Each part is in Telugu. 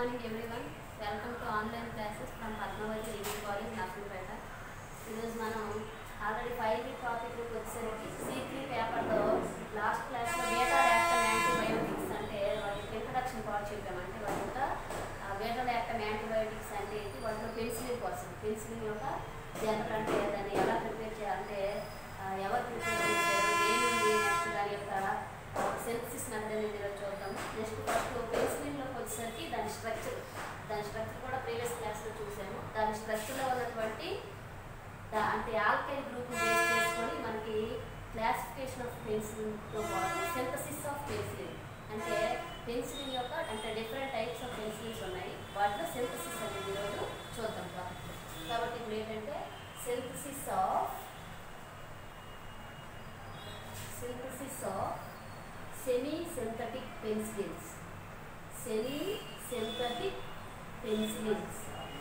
Morning everyone welcome to online classes from Padmavati degree college Narsampet ఈరోజు మనం ఆల్రెడీ ఫైవ్ వి టాపిక్ వచ్చేసరికి సి త్రీ పేపర్లో లాస్ట్ క్లాస్లో బేటా యాక్టమ్ యాంటీబయోటిక్స్ అంటే వాటి ఇంట్రడక్షన్ పార్ట్ చెప్పామంటే వాటి యొక్క బేటా యాక్టమ్ యాంటీబయోటిక్స్ అంటే ఏంటి వాటిలో పెన్సిలిన్ కోసం పెన్సిలిన్ యొక్క జనరల్ అంటే దాన్ని ఎలా ప్రిపేర్ చేయాలంటే ఆ, ఎవరు ప్రిపేర్ చేశారు దేని ఉంది నెక్స్ట్ దాని యొక్క సెన్సిస్ మెథడ్ అనేది ఈరోజు చూద్దాం నెక్స్ట్ ఫస్ట్ పెన్సిలిన్లోకి వచ్చేసరికి దాని స్ట్రక్చర్ దాని స్ట్రక్చర్ కూడా ప్రీవియస్ క్లాస్లో చూసాము దాని స్ట్రక్చర్లో ఉన్నటువంటి దా- అంటే ఆల్కైల్ గ్రూప్ బేస్ చేసుకొని మనకి క్లాసిఫికేషన్ ఆఫ్ పెన్సిలిన్తో పాటు సింథసిస్ ఆఫ్ పెన్సిలిన్ అంటే పెన్సిలిన్ యొక్క అంటే డిఫరెంట్ టైప్స్ ఆఫ్ పెన్సిలిన్స్ ఉన్నాయి వాటిలో సింథసిస్ అనేది ఈరోజు చూద్దాం కాబట్టి కాబట్టి ఇప్పుడు ఏంటంటే synthesis of synthesis of semi synthetic penicillins semi synthetic penicillins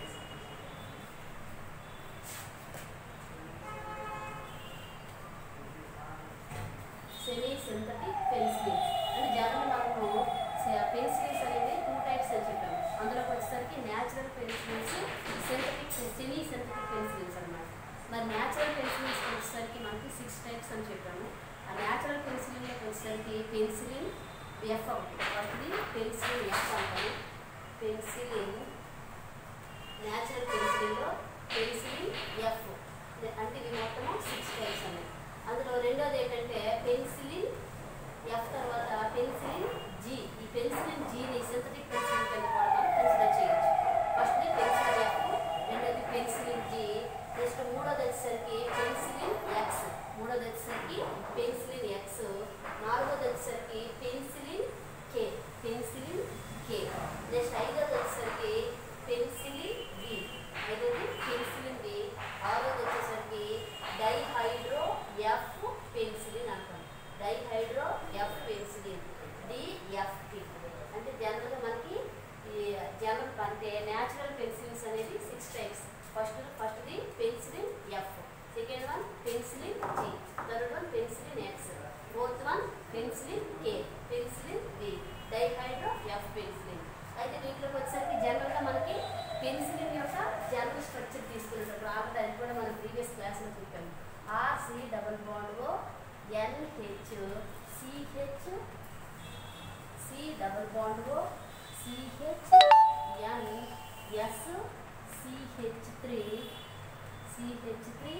semi synthetic penicillins అంటే జనరల్ మనము పెన్సిలిన్స్ అనేది టూ టైప్స్ అని చెప్పాము అందులోకి వచ్చేసరికి natural penicillins synthetic semi synthetic penicillins అన్నమాట మరి న్యాచురల్ పెన్సిలిన్స్ వచ్చేసరికి మనకి సిక్స్ టైప్స్ అని చెప్పాము ఆ న్యాచురల్ పెన్సిలిన్లోకి వచ్చేసరికి పెన్సిలిన్ ఎఫ్ ఒకటి ఫస్ట్ది పెన్సిలిన్ ఎఫ్ అంటాము పెన్సిలిన్ న్యాచురల్ పెన్సిలిన్లో పెన్సిలిన్ ఎఫ్ అంటే ఇవి మొత్తము సిక్స్ టైప్స్ ఉన్నాయి అందులో రెండోది ఏంటంటే పెన్సిలిన్ ఎఫ్ తర్వాత పెన్సిలిన్ జీ ఈ పెన్సిలిన్ జీని సింథటిక్ పెన్సిలిన్ కింద కూడా మనం కన్సిడర్ చేయొచ్చు ఫస్ట్ది పెన్సిలిన్ ఎఫ్ రెండోది పెన్సిలిన్ జీ నెక్స్ట్ మూడోది వచ్చేసరికి పెన్సిలిన్ ఎక్స్ మూడోది వచ్చేసరికి పెన్సిలిన్ ఎక్స్ నాలుగోది వచ్చేసరికి penicillin K penicillin K next ఐదోది వచ్చేసరికి పెన్సిలిన్ వి ఐదోది పెన్సిలిన్ వి ఆరోది వచ్చేసరికి డైహైడ్రో ఎఫ్ పెన్సిలిన్ అంటాం డైహైడ్రో ఎఫ్ పెన్సిలిన్ డిఎఫ్టి అంటే జనరల్గా మనకి ఈ జనరల్ అంటే న్యాచురల్ పెన్సిలిన్స్ అనేది సిక్స్ టైప్స్ ఫస్ట్ ఫస్ట్ది penicillin F second one penicillin G third one penicillin X fourth one penicillin K penicillin B dihydro F penicillin అయితే వీటిలోకి వచ్చేసరికి జనరల్గా మనకి పెన్సిలిన్ యొక్క జనరల్ స్ట్రక్చర్ తీసుకునేటప్పుడు ఆల్రెడీ అది కూడా మనం ప్రీవియస్ క్లాస్లో చెప్పాము RC double bond O NH CH C double bond O CH N S CH three CH three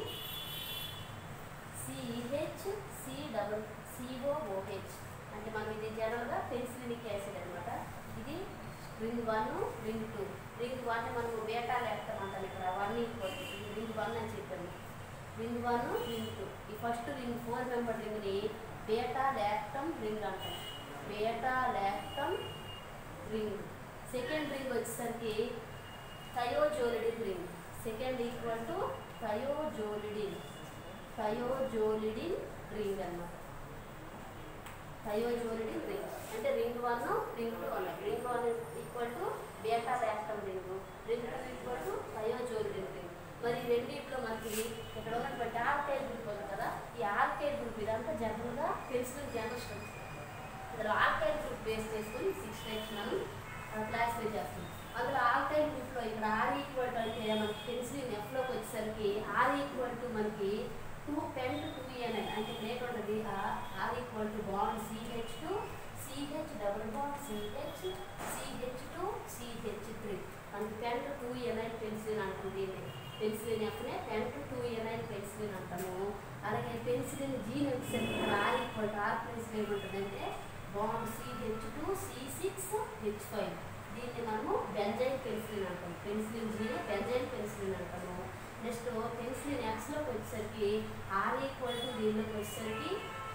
CH C double COOH అంటే మనం ఇది జనరల్గా పెన్సిలినిక్ యాసిడ్ అనమాట ఇది ring one ring two ring one మనం బేటా లేస్తాం అంటాం ఇక్కడ వన్ ఈక్వల్ ఇది రింగ్ వన్ అని చెప్పాము రింగ్ వన్ రింగ్ టూ ఈ ఫస్ట్ రింగ్ ఫోర్ మెంబర్ రింగ్ని బేటా లాక్టమ్ రింగ్ అంటాం beta lactam ring second ring వచ్చేసరికి thiazolidine ring second equal to thiazolidine thiazolidine ring అన్నమాట థయోజోలిడిన్ రింగ్ అంటే రింగ్ వన్ రింగ్ టూ ఉన్నాయి ring one equal to beta lactam ring ring two equal to thiazolidine ring మరి ఈ రెండిట్లో మనకి ఇక్కడ ఉన్నటువంటి ఆర్కైల్ గ్రూప్ ఉంది కదా ఈ ఆర్కైల్ గ్రూప్ ఇదంతా జనరల్గా పెన్సిల్ జనరల్ స్ట్రక్చర్ ఇందులో ఆల్కైల్ గ్రూప్ బేస్ చేసుకొని సిక్స్ టైప్స్ మనం క్లాసిఫై చేస్తాం అందులో ఆల్కైల్ గ్రూప్లో ఇక్కడ ఆర్ ఈక్వల్ టు అంటే మనకి పెన్సిలిన్ ఎఫ్లోకి వచ్చేసరికి ఆర్ ఈక్వల్ టు మనకి two pent two enyl అంటే ఇక్కడ ఉంటుంది R equal to bond CH two CH double bond CH CH two CH three మనకి pent two enyl penicillin అంటుంది దీన్ని పెన్సిలిన్ ఎఫ్నే pent two enyl penicillin అంటాము అలాగే పెన్సిలిన్ జీన్ వచ్చేసరికి ఇక్కడ ఆర్ ఈక్వల్ టు ఆర్ ప్లేస్లో ఏముంటుందంటే bond CH two C six H five దీన్ని మనము బెంజైన్ పెన్సిలిన్ అంటాం పెన్సిలిన్ జీని బెంజైన్ పెన్సిలిన్ అంటాము నెక్స్ట్ పెన్సిలిన్ ఎక్స్లోకి వచ్చేసరికి ఆర్ ఈక్వల్ టు దీనిలోకి వచ్చేసరికి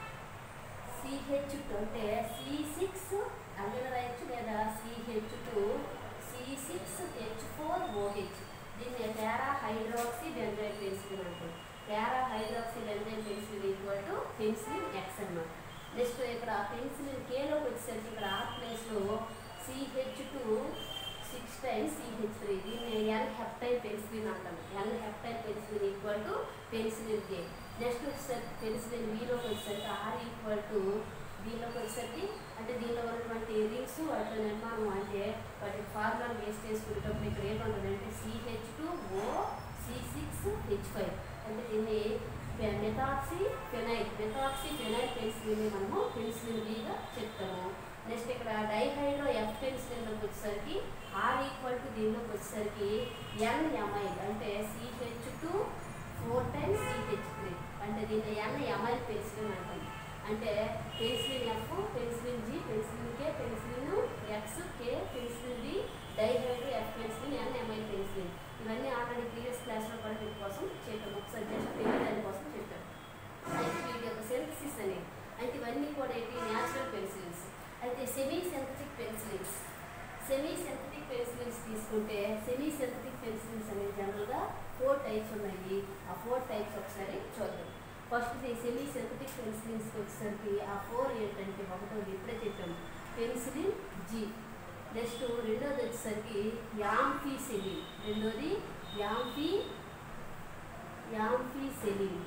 సిహెచ్ టూ అంటే సి సిక్స్ అందులో రాయొచ్చు లేదా CH two C six H four OH దీన్ని పారా హైడ్రాక్సీ బెంజైన్ పెన్సిలిన్ అంటాం para hydroxy benzyl penicillin equal to penicillin X అన్నమాట నెక్స్ట్ ఇక్కడ పెన్సిలిన్ కేలోకి వచ్చేసరికి ఇక్కడ ఆ ప్లేస్లో CH two six times CH three దీన్ని ఎన్ హెప్టైల్ పెన్సిలిన్ అంటాం N heptyl penicillin equal to penicillin K next వచ్చేసరికి పెన్సిలిన్ వీలోకి వచ్చేసరికి ఆర్ ఈక్వల్ టు దీనిలోకి వచ్చేసరికి అంటే దీనిలో ఉన్నటువంటి రింగ్స్ వాటి నిర్మాణం అంటే వాటి ఫార్ ఫార్ములాను వేస్ట్ చేసుకునేటప్పుడు ఇక్కడ ఏముంటుందంటే CH two O C six H five అంటే దీన్ని మెథాక్సీ ఫెనైల్ మెథాక్సీ ఫెనైల్ పెన్సిల్ని మనము పెన్సిల్ వీగా చెప్తాము నెక్స్ట్ ఇక్కడ డైహైడ్రో ఎఫ్ పెన్సిల్లోకి వచ్చేసరికి ఆర్ ఈక్వల్ టు దీనిలోకి వచ్చేసరికి ఎన్ఎంఐ అంటే CH two four times CH three అంటే దీన్ని ఎన్ ఎంఐ పెన్సిల్ అంటాం అంటే penicillin F penicillin G penicillin K penicillin X K penicillin B dihydro F penicillin N MI penicillin ఇవన్నీ ఆల్రెడీ ప్రీవియస్ క్లాస్లో కూడా వీటి కోసం చెప్పాము ఒకసారి జస్ట్ తెలియడానికి కోసం చెప్పాము అయితే వీటి యొక్క సింథసిస్ అనేది అయితే ఇవన్నీ కూడా ఏంటి న్యాచురల్ పెన్సిల్స్ అయితే semi synthetic pencils semi synthetic pencils తీసుకుంటే సెమీ సింథటిక్ పెన్సిల్స్ అనేవి జనరల్గా ఫోర్ టైప్స్ ఉన్నాయి ఆ ఫోర్ టైప్స్ ఒకసారి చూద్దాం ఫస్ట్ సెమీ సింథటిక్ పెన్సిలిన్స్కి వచ్చేసరికి ఆ ఫోర్ ఏంటంటే ఒకటోది ఇప్పుడే చెప్పాము పెన్సిలిన్ జీ నెక్స్ట్ రెండోది వచ్చేసరికి యాంఫీ సెలిన్ రెండోది యాంఫీ యాంఫీ సెలిన్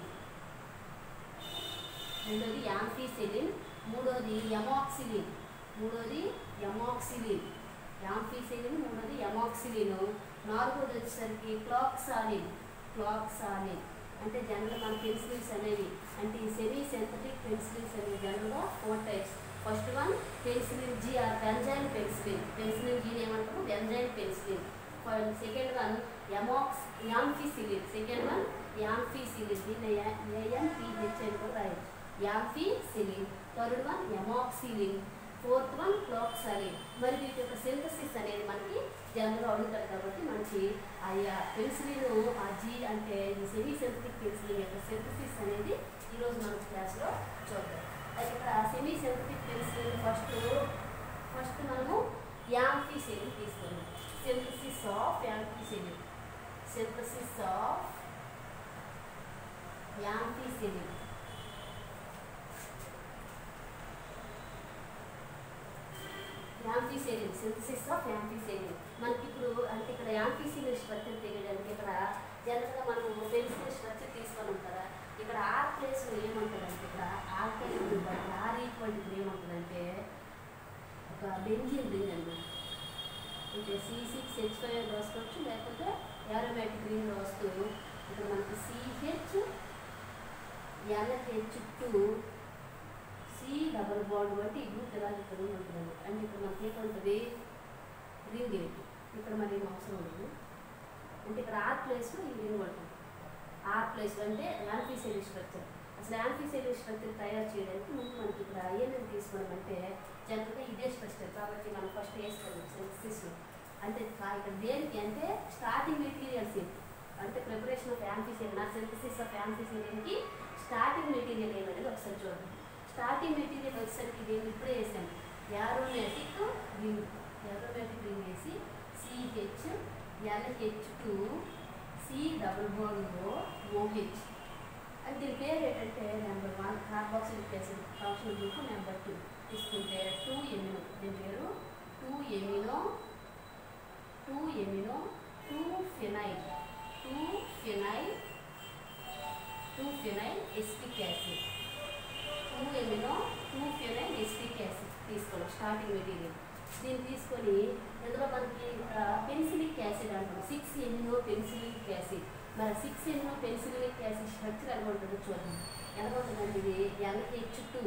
రెండోది యాంఫీసెలిన్ మూడోది ఎమాక్సిలిన్ మూడోది ఎమాక్సిలిన్ యాంఫీసెలిన్ మూడోది ఎమాక్సిలిన్ నాలుగోది వచ్చేసరికి క్లాక్సాలిన్ క్లాక్సాలిన్ అంటే జనరల్ మన పెన్సిల్స్ అనేవి అంటే ఈ సెమీ సింథటిక్ పెన్సిల్స్ అనేవి జనరల్గా four types first one penicillin G or benzyl penicillin penicillin జీని ఏమంటాము benzyl penicillin second one amox ampicillin second one ampicillin దీన్ని ఏఎన్పిహెచ్ అని కూడా రాయొచ్చు ampicillin third one amoxicillin fourth one cloxacillin మరి వీటి యొక్క సింథసిస్ అనేది మనకి జనరల్గా అడుగుతారు కాబట్టి మనకి ఆయా పెన్సిలిన్ ఆ జీ అంటే సెమీ సింథటిక్ పెన్సిలిన్ యొక్క సింథసిస్ అనేది ఈరోజు మన క్లాస్లో చూద్దాం అయితే ఇక్కడ semi synthetic penicillin first first మనము యాంఫీసిలిన్ తీసుకున్నాం synthesis of ampicillin synthesis of ampicillin ampicillin synthesis of ampicillin మనకి ఇప్పుడు అంటే ఇక్కడ యాంఫీసేలిన్ స్ట్రక్చర్ తెలియడానికి ఇక్కడ జనరల్గా మనం పెన్సిల్ స్ట్రక్చర్ తీసుకొని ఉంటారా ఇక్కడ ఆర్ ప్లేస్లో ఏముంటుందంటే ఇక్కడ ఆర్ ప్లేస్ బట్టి ఆర్ ఈక్వల్ ఇప్పుడు ఏముంటుందంటే ఒక బెంజిన్ రింగ్ అన్నమాట అంటే సి సిక్స్ హెచ్ ఫైవ్ రాసుకోవచ్చు లేకపోతే ఏరోమేటిక్ రింగ్ రాస్తూ ఇక్కడ మనకి CH LH two C double bond బట్టి ఈ గ్రూప్ ఎలా ఇక్కడ ఉంటుంది అంటే ఇక్కడ మనకి ఏముంటుంది రింగ్ ఏంటి ఇక్కడ మరి ఏం అవసరం లేదు అంటే ఇక్కడ ఆర్ ప్లేస్లో ఈ రింగ్ ఉంటుంది ఆర్ ప్లేస్లో అంటే యాంఫీసెల్ స్ట్రక్చర్ అసలు యాంఫీసెల్ స్ట్రక్చర్ తయారు చేయడానికి ముందు మనకి ఇక్కడ ఐఎన్ఎం తీసుకోవడం అంటే జనరల్గా ఇదే స్ట్రక్చర్ కాబట్టి మనం ఫస్ట్ వేస్తాం సింథసిస్లో అంటే కా- ఇక్కడ దేనికి అంటే స్టార్టింగ్ మెటీరియల్స్ ఏంటి అంటే ప్రిపరేషన్ ఆఫ్ యాంఫీసెల్ నా సింథసిస్ ఆఫ్ యాంఫీసెల్కి స్టార్టింగ్ మెటీరియల్ ఏమనేది ఒకసారి చూడండి స్టార్టింగ్ మెటీరియల్ వచ్చేసరికి దీన్ని ఇప్పుడే వేసాను యారోమేటిక్ రింగ్ యారోమేటిక్ రింగ్ వేసి CH LH two C double బాండ్లో ఓహెచ్ అంటే దీని పేరు ఏంటంటే number one carboxylic acid function group number two తీసుకుంటే టూ ఎమినో దీని పేరు two amino two amino two phenyl two phenyl two phenyl acetic acid two amino two phenyl acetic acid తీసుకోవాలి స్టార్టింగ్ మెటీరియల్ దీన్ని తీసుకొని ఇందులో మనకి పెన్సిలిక్ యాసిడ్ అంటాం సిక్స్ ఎమినో పెన్సిలిక్ యాసిడ్ మరి six amino penicillic acid structure ఎలా ఉంటుందో చూడండి ఎలా ఉంటుందండి ఇది NH two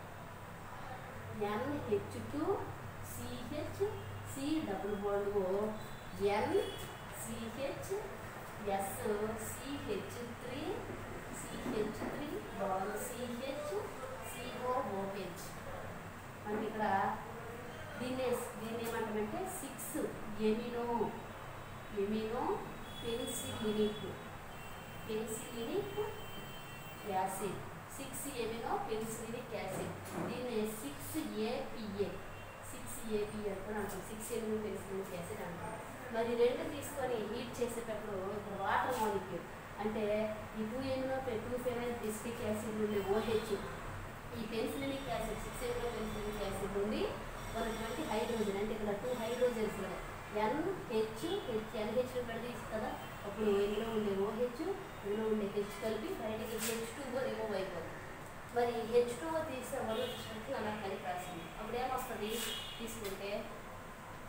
NH two CH C double bond O N CH S CH three CH three bond CH COOH మనకి ఇక్కడ దీన్ని దీన్ని ఏమంటామంటే six amino amino penicillinic penicillinic acid six amino penicillinic acid దీన్ని సిక్స్ ఏపిఏ సిక్స్ ఏపిఏ అని అంటాం సిక్స్ ఎమినో పెన్సిలినిక్ యాసిడ్ అంటాం మరి రెండు తీసుకొని హీట్ చేసేటప్పుడు ఇక్కడ వాటర్ మాలిక్యూల్ అంటే ఈ two amino two phenyl acetic acid నుండి ఓహెచ్ ఈ penicillinic acid six amino penicillinic acid నుండి ఉన్నటువంటి హైడ్రోజన్ అంటే ఇక్కడ two hydrogens NH H NH విడదీసి కదా అప్పుడు ఇందులో ఉండే ఓహెచ్ ఇందులో ఉండే హెచ్ కలిపి బయటకి హెచ్ టూ రిమూవ్ అయిపోతుంది మరి హెచ్ టూ తీసే వల్ల స్ట్రక్చర్ అలా కలిపి రాసింది అప్పుడు ఏమొస్తుంది తీసుకుంటే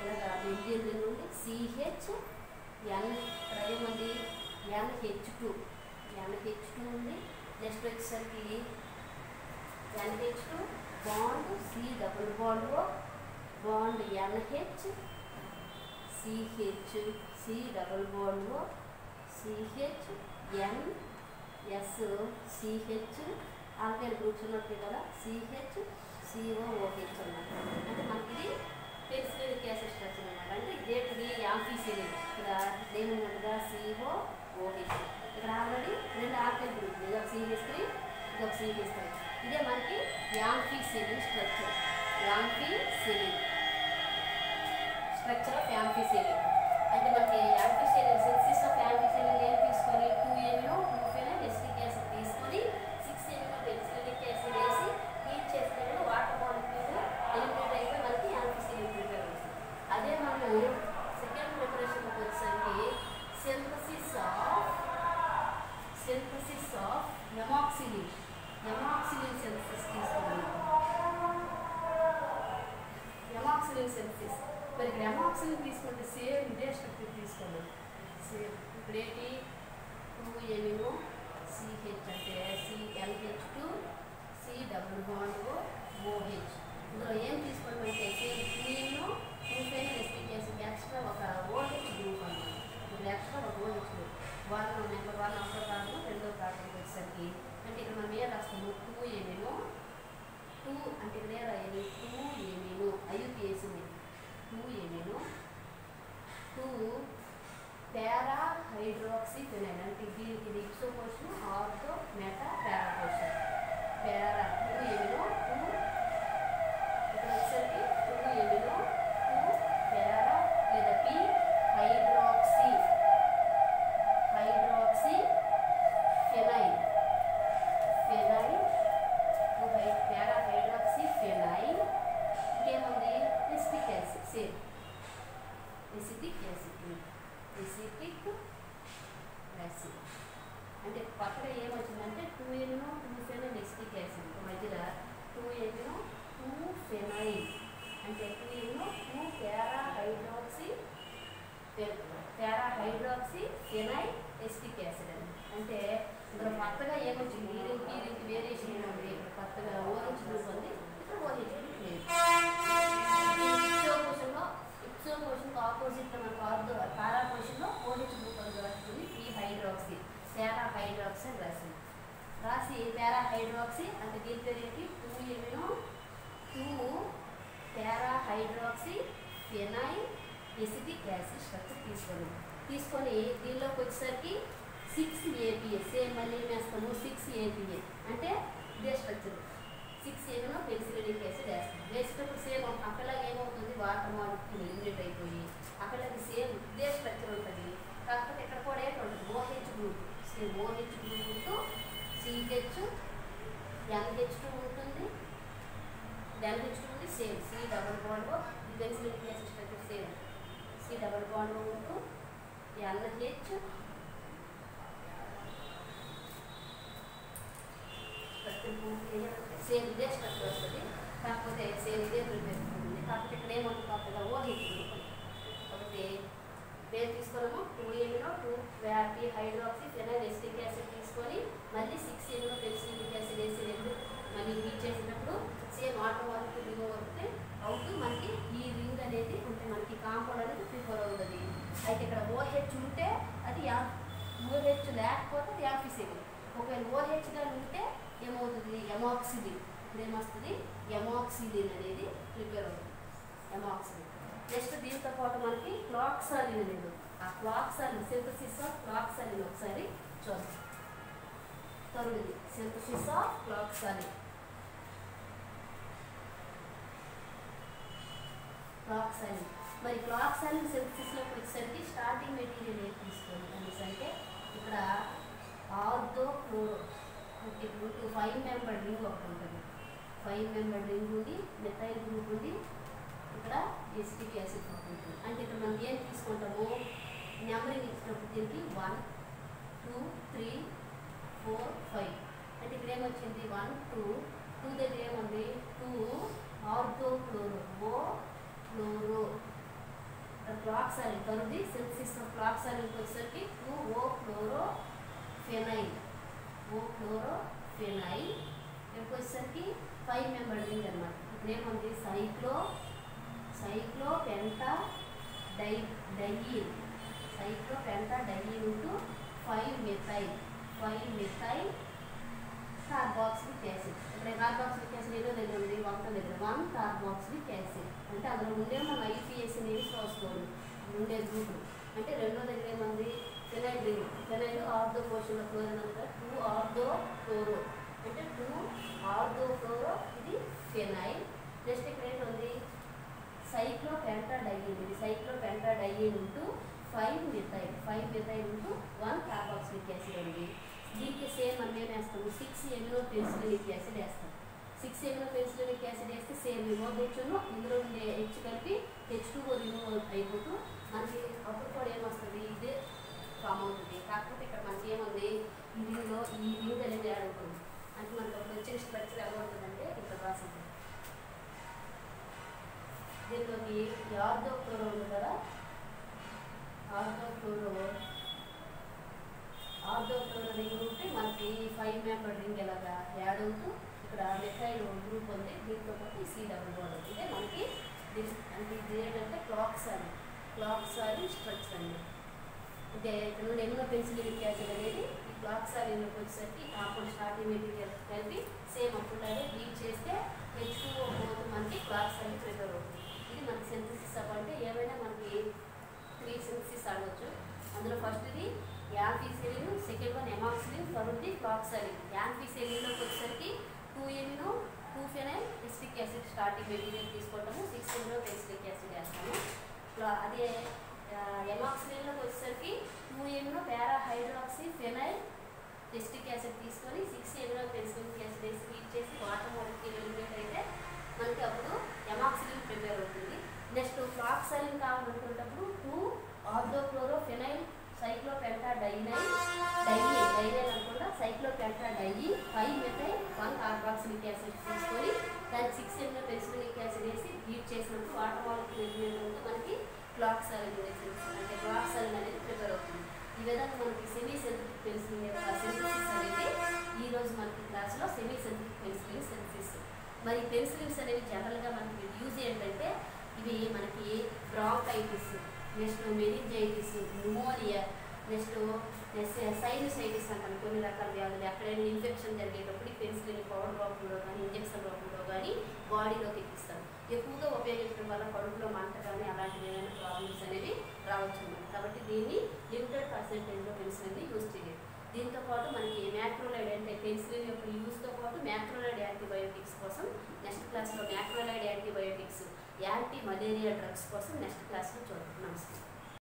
ఇలాగా బెంజీన్ రింగ్ ఉంది సిహెచ్ ఎన్ ఇక్కడ ఏముంది ఎన్హెచ్ టూ ఎన్హెచ్ టూ ఉంది నెక్స్ట్ వచ్చేసరికి NH two bond C double bond O bond NH CH C double bond O CH N S CH alkyl groups ఉన్నట్టు కదా సిహెచ్ సిఓ ఓహెచ్ అన్నమాట అంటే మనకి ఇది పెన్సిలిక్ యాసిడ్ స్ట్రక్చర్ అనమాట అంటే ఇదేంటిది యాంఫీసిలిన్ ఇక్కడ ఏమున్నట్టుగా సిఓ ఓహెచ్ ఇక్కడ ఆల్రెడీ రెండు ఆల్కైల్ గ్రూప్ ఇది ఒక సిహెచ్ త్రీ ఇది ఒక సిహెచ్ త్రీ ఇదే మనకి ampicillin structure ampicillin structure of ampicillin అంటే మనకి యాంఫీసిలిన్ సిక్స్ ఆఫ్ యాంఫీసిలిన్ ఏం తీసుకొని టూ ఎంలో టూ ఫెనల్ ఎస్టిక్ యాసిడ్ తీసుకొని సిక్స్ ఎంలో పెన్సిలిక్ యాసిడ్ వేసి హీట్ చేసినప్పుడు వాటర్ మాలిక్యూల్ ఎలిమినేట్ అయిపోయి మనకి యాంఫీసిలిన్ ప్రిపేర్ అవుతుంది అదే మనము సెకండ్ ప్రిపరేషన్కి వచ్చేసరికి synthesis of synthesis of amoxicillin amoxicillin synthesis తీసుకున్నాము ఎమాక్సిలిన్ సింథసిస్ మరి ఇక్కడ ఎమాక్సిలిన్ తీసుకుంటే సేమ్ ఇదే స్ట్రక్చర్ తీసుకోండి సేమ్ ఇప్పుడు ఏంటి టూ ఎమినో సిహెచ్ అంటే CLH two C double bond OH ఇందులో ఏం తీసుకోవడం అంటే సేమ్ టూ ఎమినో టూ ఫైన్ ఎస్పీకి ఎక్స్ట్రా ఒక ఓహెచ్ గ్రూప్ అన్నమాట ఇప్పుడు ఎక్స్ట్రా ఒక OH group one number one ఒకటో కారణం రెండో కారణం వచ్చేసరికి అంటే ఇక్కడ మనం ఏం రాస్తాము టూ ఎమినో టూ అంటే ఇక్కడ ఏం రాయాలి టూ ఎమినో అయ్యుకి వేసింది two amino two para hydroxy phenyl అంటే దీనికి ఇది ipso position ortho meta para position para two amino two ఇక్కడ వచ్చేసరికి టూ ఎమినో టూ పారా లేదా P hydroxy hydroxy phenyl phenyl two హై పారా హైడ్రాక్సీ ఫినైల్ ఇంకేముంది acetic acid same acetic acid acetic acid అంటే పక్కన ఏమొచ్చిందంటే two amino two phenyl acetic acid మధ్యలో టూ ఎన్నో టూ ఫెనైల్ అంటే two amino two para hydroxy para hydroxy phenyl acetic acid అని అంటే ఇక్కడ కొత్తగా ఏమొచ్చింది ఈ రింగ్ ఈ రింగ్ వేరియేషన్ ఏముంది ఇక్కడ కొత్తగా ఓరెంజ్ గ్రూప్ ఉంది ఇక్కడ ఓరెంజ్ గ్రూప్ లేదు ఇప్సో పొజిషన్లో ఇప్సో పొజిషన్కి ఆపోజిట్లో మనకు ఆర్థో పారా పొజిషన్లో ఓహెచ్ గ్రూప్ అని రాస్తుంది ఈ హైడ్రాక్సీ పారా హైడ్రాక్సీ అని రాసింది రాసి పారా హైడ్రాక్సీ అంటే దీని పేరు ఏంటి two amino two para hydroxy phenyl acetic acid structure తీసుకొని తీసుకొని దీనిలోకి వచ్చేసరికి సిక్స్ ఏపీఏ సేమ్ మళ్ళీ ఏం వేస్తాము సిక్స్ ఏపీఏ అంటే ఇదే స్ట్రక్చర్ సిక్స్ ఏమో పెన్సిలినిక్ యాసిడ్ వేస్తాం వేసేటప్పుడు సేమ్ అక్కడలాగా ఏమవుతుంది వాటర్ మాలిక్యూల్ ఎలిమినేట్ అయిపోయి అక్కడకి సేమ్ ఇదే స్ట్రక్చర్ ఉంటుంది కాకపోతే ఇక్కడ కూడా ఏంటి ఉంటుంది OH group same OH group ఉంటూ సిహెచ్ ఎన్హెచ్ టూ ఉంటుంది ఎన్హెచ్ టూ ఉంది సేమ్ సి డబల్ బాండ్ ఈ penicillinic acid structure same C double bond ఉంటూ ఎన్హెచ్ స్ట్రక్చర్ పూర్తి సేమ్ ఇదే స్ట్రక్చర్ వస్తుంది కాకపోతే సేమ్ ఇదే ప్రిపేర్ ఉంటుంది కాకపోతే ఇక్కడ ఏమంటుంది కొత్తగా ఓహెచ్ గ్రూప్ ఒకటి పేరు తీసుకున్నాము టూ ఎమినో టూ వ్యాపీ హైడ్రాక్సీ ఫెనైల్ ఎస్టిక్ యాసిడ్ తీసుకొని మళ్ళీ సిక్స్ ఎమినో పెన్సిలిక్ యాసిడ్ వేసి రెండు మళ్ళీ హీట్ చేసినప్పుడు సేమ్ ఆటో వాళ్ళకి రింగ్ వస్తే అవుతూ మనకి ఈ రింగ్ అనేది అంటే మనకి కాంపౌండ్ అనేది ప్రిఫర్ అవుతుంది అయితే ఇక్కడ ఓహెచ్ ఉంటే అది యా ఓహెచ్ లేకపోతే అది యాఫీసీలు ఒకవేళ ఓహెచ్ గా ఉంటే ఏమవుతుంది ఎమాక్సిలిన్ ఇప్పుడు ఏమొస్తుంది ఎమాక్సిలిన్ అనేది ప్రిపేర్ అవుతుంది ఎమాక్సిలిన్ నెక్స్ట్ దీంతో పాటు మనకి క్లాక్సాలిన్ అనేది ఆ క్లాక్సాలిన్ సింథసిస్ ఆఫ్ క్లాక్సాలిన్ ఒకసారి చూద్దాం తరుణది సింథసిస్ ఆఫ్ క్లాక్సాలిన్ క్లాక్సాలిన్ మరి క్లాక్సాలిన్ సింథసిస్లోకి వచ్చేసరికి స్టార్టింగ్ మెటీరియల్ ఏం తీసుకోండి అనేసి అంటే ఇక్కడ ortho chloro okay group five member ring ఒకటి ఉంటుంది ఫైవ్ మెంబర్ రింగ్ ఉంది మెథైల్ గ్రూప్ ఉంది ఇక్కడ ఎసిటిక్ యాసిడ్ గ్రూప్ ఉంటుంది అంటే ఇక్కడ మనం ఏం తీసుకుంటాము నెంబరింగ్ ఇచ్చినప్పుడు దీనికి one two three four five అంటే ఇక్కడ ఏమొచ్చింది వన్ టూ టూ దగ్గర ఏముంది two ortho chloro o chloro floxacillin థర్డ్ది సింథసిస్ ఆఫ్ ఫ్లాక్సాలిన్కి వచ్చేసరికి two o chloro phenyl o chloro phenyl ఇక్కడికి వచ్చేసరికి ఫైవ్ మెంబర్ రింగ్ అనమాట ఇక్కడ ఏముంది cyclo cyclo penta di diene cyclo penta diene into five methyl five methyl carboxylic acid ఇక్కడ కార్బాక్సిలిక్ యాసిడ్ ఏదో దగ్గర ఉంది ఒకటో దగ్గర వన్ కార్బాక్సిలిక్ యాసిడ్ అంటే అందులో ఉండే మన ఐపీఎస్ అనేది రాసుకోవాలి ఉండే గ్రూప్ అంటే రెండో దగ్గర ఏముంది ఫినైల్ రింగ్ ఫినైల్ ఆర్థో పోషన్లో క్లోరిన్ అనగా టూ ఆర్థో క్లోరో అంటే టూ ఆర్థో క్లోరో ఇది ఫినైల్ నెక్స్ట్ ఇక్కడ ఏంటి సైక్లో పెంటాడైన్ ఇది cyclo pentadiene into five methyl five methyl into one carboxylic acid ఉంది దీనికి సేమ్ మనం ఏం వేస్తాము సిక్స్ ఎమినో పెన్సిలిక్ యాసిడ్ వేస్తాం సిక్స్ ఎమినో పెన్సిలిక్ యాసిడ్ వేస్తే సేమ్ రిమూవ్ తెచ్చును ఇందులో ఉండే హెచ్ కలిపి హెచ్ టూ రిమూవ్ అయిపోతూ మనకి అప్పుడు కూడా ఏమొస్తుంది ఇదే ఫామ్ అవుతుంది కాకపోతే ఇక్కడ మనకి ఏముంది ఈ రింగ్లో ఈ రింగ్ అనేది యాడ్ అవుతుంది అంటే మనకి అప్పుడు వచ్చిన స్ట్రక్చర్ ఎలా ఉంటుందంటే ఇక్కడ రాసింది దీంట్లోకి ఆర్థో క్లోరో ఉంది కదా ortho chloro ortho chloro ring ఉంటే మనకి ఫైవ్ మెంబర్ రింగ్ ఎలాగా యాడ్ అవుతూ ఇక్కడ మెథైల్ గ్రూప్ ఉంది దీంతో పాటు సి డబుల్ బాండ్ ఉంది ఇదే మనకి దీని అంటే ఇది ఏంటంటే క్లాక్స్ అని క్లాక్స్ అని స్ట్రక్చర్ అండి అంటే ఇక్కడ నుండి ఎన్నో పెన్సిలిక్ యాసిడ్ అనేది ఈ క్లాక్స్ అనేలోకి వచ్చేసరికి కాంపౌండ్ స్టార్టింగ్ మెటీరియల్ కలిపి సేమ్ అప్పుడులాగే హీట్ చేస్తే హెచ్ టూ పోతూ మనకి క్లాక్స్ అని ప్రిపేర్ అవుతుంది ఇది మనకి సింథసిస్ అప్ అంటే ఏమైనా మనకి త్రీ సింథసిస్ అనవచ్చు అందులో ఫస్ట్ది యాంఫీసెలిన్ సెకండ్ వన్ ఎమాక్సిలిన్ థర్డ్ది ఫ్లాక్సలిన్ యాంఫీసెలిన్లోకి వచ్చేసరికి two amino two phenyl acetic acid starting material తీసుకుంటాము సిక్స్ ఎమినో ఎస్టిక్ యాసిడ్ వేస్తాము ఫ్లా- అదే ఎమాక్సిలిన్లోకి వచ్చేసరికి two amino para hydroxy phenyl acetic acid తీసుకొని సిక్స్ ఎమినో పెన్సిలిక్ యాసిడ్ వేసి హీట్ చేసి వాటర్ మొదటి ఎలిమినేట్ అయితే మనకి అప్పుడు ఎమాక్సిలిన్ ప్రిపేర్ అవుతుంది నెక్స్ట్ ఫ్లాక్సలిన్ కావాలనుకున్నప్పుడు two ortho chloro phenyl cyclopenta dienyl di dienyl అనుకుంటా cyclopenta di five methyl one carboxylic acid తీసుకొని దానికి సిక్స్ ఎంలో పెన్సిలిక్ యాసిడ్ వేసి హీట్ చేసినప్పుడు వాటర్ మాలిక్యూల్ ఎలిమినేట్ మనకి క్లాక్సాలిన్ అంటే క్లాక్సాలిన్ అనేది ప్రిపేర్ అవుతుంది ఈ విధంగా మనకి సెమీ సెంథటిక్ పెన్సిలిన్ యొక్క సింథసిస్ అనేది ఈ రోజు మనకి క్లాస్లో సెమీ సెంథటిక్ పెన్సిలిన్ సింథసిస్ మరి పెన్సిలిన్స్ అనేవి జనరల్గా మనకి యూజ్ ఏంటంటే ఇవి మనకి bronchitis next meningitis pneumonia next next sinusitis అంటారు కొన్ని రకాల వ్యాధులు ఎక్కడైనా ఇన్ఫెక్షన్ జరిగేటప్పుడు ఈ పెన్సిలిన్ పౌడర్ రూపంలో కానీ ఇంజెక్షన్ రూపంలో కానీ బాడీలోకి ఎక్కిస్తాం ఎక్కువగా ఉపయోగించడం వల్ల కడుపులో మంట కానీ అలాంటివి ఏమైనా ప్రాబ్లమ్స్ అనేవి రావచ్చు అన్నమాట. కాబట్టి దీన్ని లిమిటెడ్ పర్సెంటేజ్లో పెన్సిలిన్ యూజ్ చేయాలి దీంతో పాటు మనకి మ్యాక్రోలైడ్ అంటే పెన్సిలిన్ యొక్క యూస్తో పాటు మ్యాక్రోలైడ్ యాంటీబయోటిక్స్ కోసం నెక్స్ట్ క్లాస్లో macrolide antibiotics anti malaria drugs కోసం నెక్స్ట్ క్లాస్లో చూద్దాం నమస్తే